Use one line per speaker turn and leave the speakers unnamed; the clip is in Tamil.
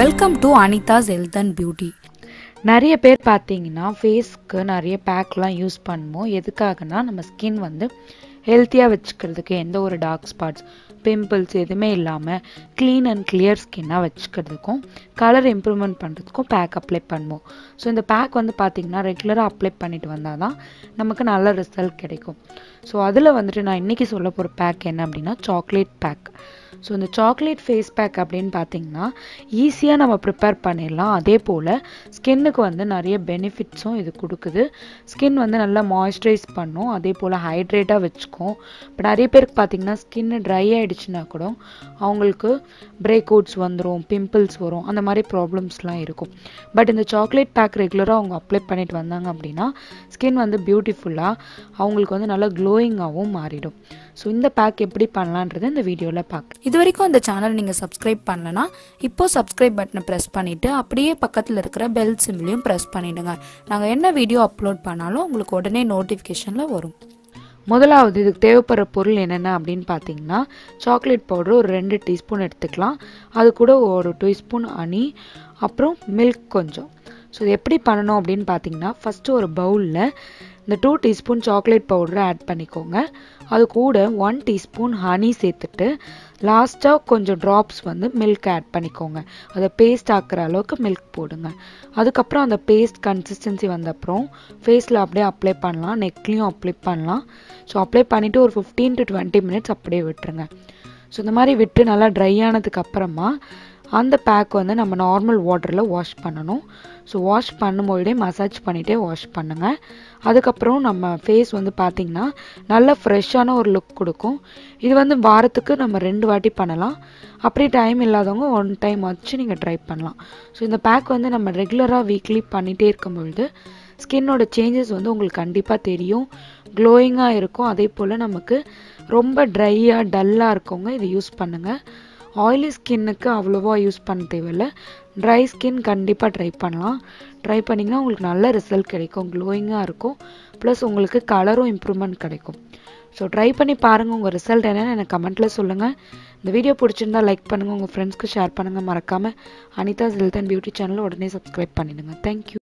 welcome to Anitha's health and beauty
நிறைய பேர் பார்த்தீங்கன்னா ஃபேஸ்க்கு நிறைய பேக்லாம் யூஸ் பண்ணுவோம் எதுக்காகனா நம்ம ஸ்கின் வந்து ஹெல்த்தியாக வச்சுக்கிறதுக்கு எந்த ஒரு டார்க் ஸ்பாட்ஸ் பிம்பிள்ஸ் எதுவுமே இல்லாமல் க்ளீன் அண்ட் கிளியர் ஸ்கின்னாக வச்சுக்கிறதுக்கும் கலர் இம்ப்ரூவ்மெண்ட் பண்ணுறதுக்கும் பேக் அப்ளை பண்ணுவோம் ஸோ இந்த பேக் வந்து பார்த்திங்கன்னா ரெகுலராக அப்ளை பண்ணிட்டு வந்தால் தான் நமக்கு நல்ல ரிசல்ட் கிடைக்கும் ஸோ அதில் வந்துட்டு நான் இன்றைக்கி சொல்ல போகிற பேக் என்ன அப்படின்னா சாக்லேட் பேக் ஸோ இந்த சாக்லேட் ஃபேஸ் பேக் அப்படின்னு பார்த்தீங்கன்னா ஈஸியாக நம்ம ப்ரிப்பேர் பண்ணிடலாம் அதே போல் ஸ்கின்னுக்கு வந்து நிறைய பெனிஃபிட்ஸும் இது கொடுக்குது ஸ்கின் வந்து நல்லா மாய்ஸ்சரைஸ் பண்ணும் அதே போல் ஹைட்ரேட்டாக வச்சுக்கும் இப்போ நிறைய பேருக்கு பார்த்தீங்கன்னா ஸ்கின்னு ட்ரை ஆகிடுச்சுன்னா கூட அவங்களுக்கு பிரேக் அவுட்ஸ் வந்துடும் பிம்பிள்ஸ் வரும் அந்த மாதிரி ப்ராப்ளம்ஸ்லாம் இருக்கும் பட் இந்த சாக்லேட் பேக் ரெகுலராக அவங்க அப்ளை பண்ணிட்டு வந்தாங்க அப்படின்னா ஸ்கின் வந்து பியூட்டிஃபுல்லாக அவங்களுக்கு வந்து நல்லா க்ளோயிங்காகவும் மாறிடும் ஸோ இந்த பேக் எப்படி பண்ணலான்றது இந்த வீடியோவில் பார்க்க
இது வரைக்கும் இந்த சேனல் நீங்கள் சப்ஸ்கிரைப் பண்ணலனா இப்போ சப்ஸ்கிரைப் பட்டனை ப்ரெஸ் பண்ணிவிட்டு அப்படியே பக்கத்தில் இருக்கிற பெல் சிம்லையும் ப்ரெஸ் பண்ணிவிடுங்க நாங்கள் என்ன வீடியோ அப்லோட் பண்ணாலும் உங்களுக்கு உடனே நோட்டிஃபிகேஷனில் வரும்
முதலாவது இதுக்கு தேவைப்படுற பொருள் என்னென்ன அப்படின்னு பார்த்தீங்கன்னா சாக்லேட் பவுடர் ஒரு ரெண்டு டீஸ்பூன் எடுத்துக்கலாம் அது கூட ஒரு டீஸ்பூன் ஹனி அப்புறம் மில்க் கொஞ்சம் ஸோ இது எப்படி பண்ணணும் அப்படின்னு பார்த்தீங்கன்னா ஃபஸ்ட்டு ஒரு பவுலில் இந்த டூ டீஸ்பூன் சாக்லேட் பவுடரை ஆட் பண்ணிக்கோங்க அது கூட ஒன் டீஸ்பூன் ஹனி சேர்த்துட்டு லாஸ்ட்டாக கொஞ்சம் ட்ராப்ஸ் வந்து மில்க் ஆட் பண்ணிக்கோங்க அதை பேஸ்ட் ஆக்குற அளவுக்கு மில்க் போடுங்க அதுக்கப்புறம் அந்த பேஸ்ட் கன்சிஸ்டன்சி வந்த அப்புறம் ஃபேஸில் அப்படியே அப்ளை பண்ணலாம் நெக்லேயும் அப்ளை பண்ணலாம் ஸோ அப்ளை பண்ணிவிட்டு ஒரு ஃபிஃப்டீன் டு டுவெண்ட்டி மினிட்ஸ் அப்படியே விட்டுருங்க ஸோ இந்த மாதிரி விட்டு நல்லா ட்ரை ஆனதுக்கு அப்புறமா அந்த பேக் வந்து நம்ம நார்மல் வாட்டரில் வாஷ் பண்ணணும் ஸோ வாஷ் பண்ணும்போதே மசாஜ் பண்ணிகிட்டே வாஷ் பண்ணுங்கள் அதுக்கப்புறம் நம்ம ஃபேஸ் வந்து பார்த்திங்கன்னா நல்ல ஃப்ரெஷ்ஷான ஒரு லுக் கொடுக்கும் இது வந்து வாரத்துக்கு நம்ம ரெண்டு வாட்டி பண்ணலாம் அப்படி டைம் இல்லாதவங்க ஒன் டைம் வச்சு நீங்கள் ட்ரை பண்ணலாம் ஸோ இந்த பேக் வந்து நம்ம ரெகுலராக வீக்லி பண்ணிகிட்டே இருக்கும் பொழுது ஸ்கின்னோட சேஞ்சஸ் வந்து உங்களுக்கு கண்டிப்பாக தெரியும் க்ளோயிங்காக இருக்கும் அதே போல் நமக்கு ரொம்ப ட்ரையாக டல்லாக இருக்கவங்க இது யூஸ் பண்ணுங்கள் ஆயிலி ஸ்கின்னுக்கு அவ்வளோவா யூஸ் பண்ண தேவையில்ல ட்ரை ஸ்கின் கண்டிப்பாக ட்ரை பண்ணலாம் ட்ரை பண்ணிங்கன்னா உங்களுக்கு நல்ல ரிசல்ட் கிடைக்கும் க்ளோயிங்காக இருக்கும் ப்ளஸ் உங்களுக்கு கலரும் இம்ப்ரூவ்மெண்ட் கிடைக்கும் ஸோ ட்ரை பண்ணி பாருங்கள் உங்கள் ரிசல்ட் என்னென்னு எனக்கு கமெண்ட்டில் சொல்லுங்கள் இந்த வீடியோ பிடிச்சிருந்தா லைக் பண்ணுங்கள் உங்கள் ஃப்ரெண்ட்ஸ்க்கு ஷேர் பண்ணுங்கள் மறக்காமல் அனிதாஸ் ஹெல்த் அண்ட் பியூட்டி சேனலை உடனே சப்ஸ்கிரைப் பண்ணிடுங்க தேங்க்யூ